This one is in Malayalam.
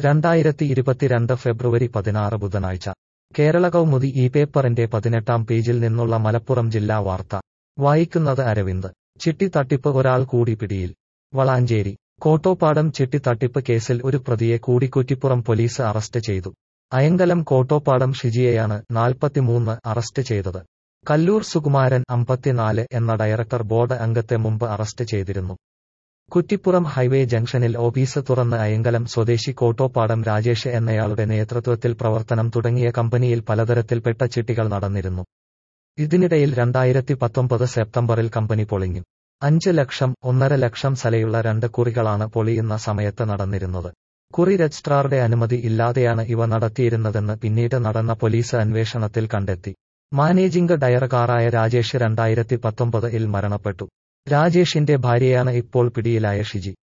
രണ്ടായിരത്തി ഇരുപത്തിരണ്ട് ഫെബ്രുവരി പതിനാറ് ബുധനാഴ്ച കേരള കൗമുദി ഈ പേപ്പറിന്റെ പതിനെട്ടാം പേജിൽ നിന്നുള്ള മലപ്പുറം ജില്ലാ വാർത്ത വായിക്കുന്നത് അരവിന്ദ് ചിട്ടി തട്ടിപ്പ് ഒരാൾ കൂടി പിടിയിൽ വളാഞ്ചേരി കോട്ടോപ്പാടം ചിട്ടി തട്ടിപ്പ് കേസിൽ ഒരു പ്രതിയെ കൂടി കുറ്റിപ്പുറം പോലീസ് അറസ്റ്റ് ചെയ്തു അയങ്കലം കോട്ടോപ്പാടം ഷിജിയെയാണ് നാൽപ്പത്തിമൂന്ന് അറസ്റ്റ് ചെയ്തത് കല്ലൂർ സുകുമാരൻ അമ്പത്തിനാല് എന്ന ഡയറക്ടർ ബോർഡ് അംഗത്തെ മുമ്പ് അറസ്റ്റ് ചെയ്തിരുന്നു കുറ്റിപ്പുറം ഹൈവേ ജംഗ്ഷനിൽ ഓഫീസ് തുറന്ന് അയങ്കലം സ്വദേശി കോട്ടോപ്പാടം രാജേഷ് എന്നയാളുടെ നേതൃത്വത്തിൽ പ്രവർത്തനം തുടങ്ങിയ കമ്പനിയിൽ പലതരത്തിൽപ്പെട്ട ചിട്ടികൾ നടന്നിരുന്നു ഇതിനിടയിൽ രണ്ടായിരത്തി പത്തൊമ്പത് സെപ്റ്റംബറിൽ കമ്പനി പൊളിഞ്ഞു അഞ്ച് ലക്ഷം ഒന്നര ലക്ഷം സലയുള്ള രണ്ട് കുറികളാണ് പൊളിയുന്ന സമയത്ത് നടന്നിരുന്നത് കുറി രജിസ്ട്രാറുടെ അനുമതി ഇല്ലാതെയാണ് ഇവ നടത്തിയിരുന്നതെന്ന് പിന്നീട് നടന്ന പോലീസ് അന്വേഷണത്തിൽ കണ്ടെത്തി മാനേജിംഗ് ഡയറക്ടറായ രാജേഷ് രണ്ടായിരത്തി പത്തൊമ്പത് ഇൽ മരണപ്പെട്ടു രാജേഷിന്റെ ഭാര്യയാണ് ഇപ്പോൾ പിടിയിലായ ഷിജി